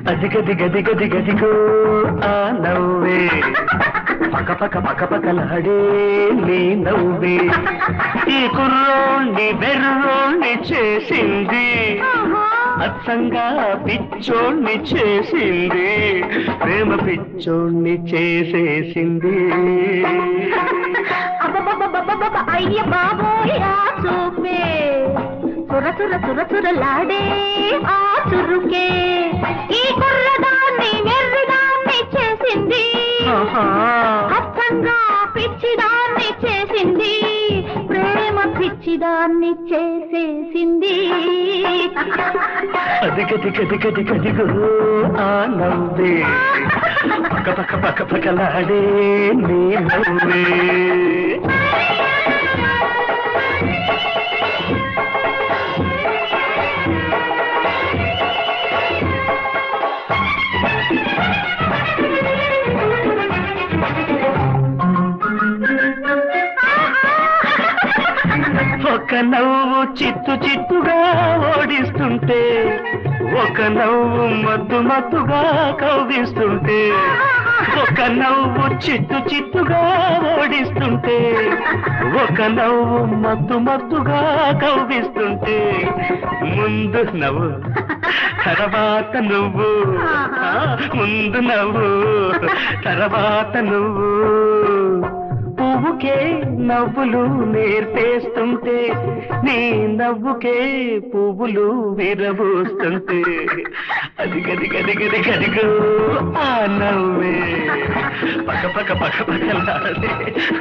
అదిగ దిగ దిగ దిగ దిగో ఆ నవ్వే పక పక పక పకలాడే నీ నవ్వే ఈ కుర్రోణ్ణి బెర్రోణ్ణి చేసింది అచ్చంగా పిచ్చోణ్ణి చేసింది ప్రేమ పిచ్చోణ్ణి చేసేసింది అబ్బబ్బబ్బబ్బబ్బబ్బ, అయ్య బాబోయ్ ఆ చూపే చుర చుర చుర చురలాడే ఆ చురుకే ఈ కుర్రదాన్ని వెర్రిదాన్ని చేసింది ఆహా. అచ్చంగా పిచ్చిదాన్ని చేసింది ప్రేమ పిచ్చిదాన్ని చేసేసింది అదిగ దిగ దిగ దిగ దిగో ఆ నవ్వే పక పక పక పకలాడే నీ నవ్వే ఒక నవ్వు చిత్తు చిత్తుగా ఓడిస్తుంటే ఒక నవ్వు మద్దు మత్తుగా కవ్విస్తుంటే ఒక నవ్వు చిత్తు చిత్తుగా ఓడిస్తుంటే ఒక నవ్వు మత్తు మత్తుగా కవ్విస్తుంటే ముందు నవ్వు తర్వాత నువ్వు ఆ, ముందు నవ్వు తర్వాత నువ్వు పువ్వుకే నవ్వులు నేర్పేస్తుంటే నీ నవ్వుకే పువ్వులు విరబూస్తుంటే అది గది గది గది గదిగో ఆ నవ్వే పక్క పక్క పక్క పక్కలాడే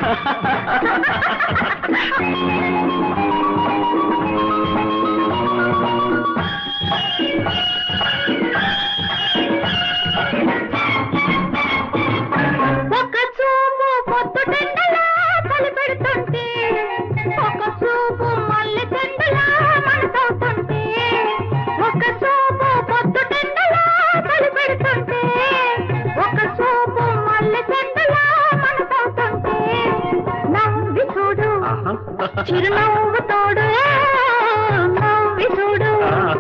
ఒక చూపు పొద్దు టెండలా కలిపెడుతుంటే ఒక చూపు మల్లె టెండలా మనసవుతుంటే ఒక చూపు పొద్దు టెండలా కలిపెడుతుంటే ఒక చూపు మల్లె టెండలా మనసవుతుంటే నవ్వి చూడు చిరునవ్వు తోడు నవ్వి చూడు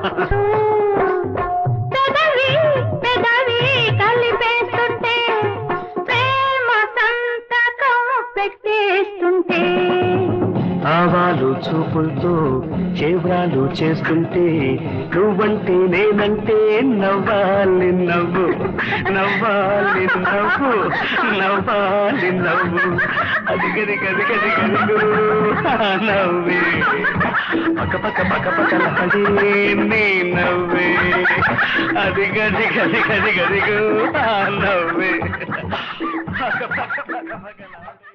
పెదవి పెదవి కలిపేస్తుంటే ప్రేమ సంతకం పెట్టేస్తుంటే ఆవాలు చూపులతో చేవ్రాలు చేస్తుంటే నువ్వంటే నేనంటే నవ్వాలి నవ్వు నవ్వాలి నవ్వు నవ్వాలి నవ్వు అది గది గది గది గదిగు నవ్వే పక్క పక్క పక్క పక్కలాడే నీ నవ్వే అది గది గది గది గదిగు నవ్వే పక్క పక్క పక్క పక్కలాడే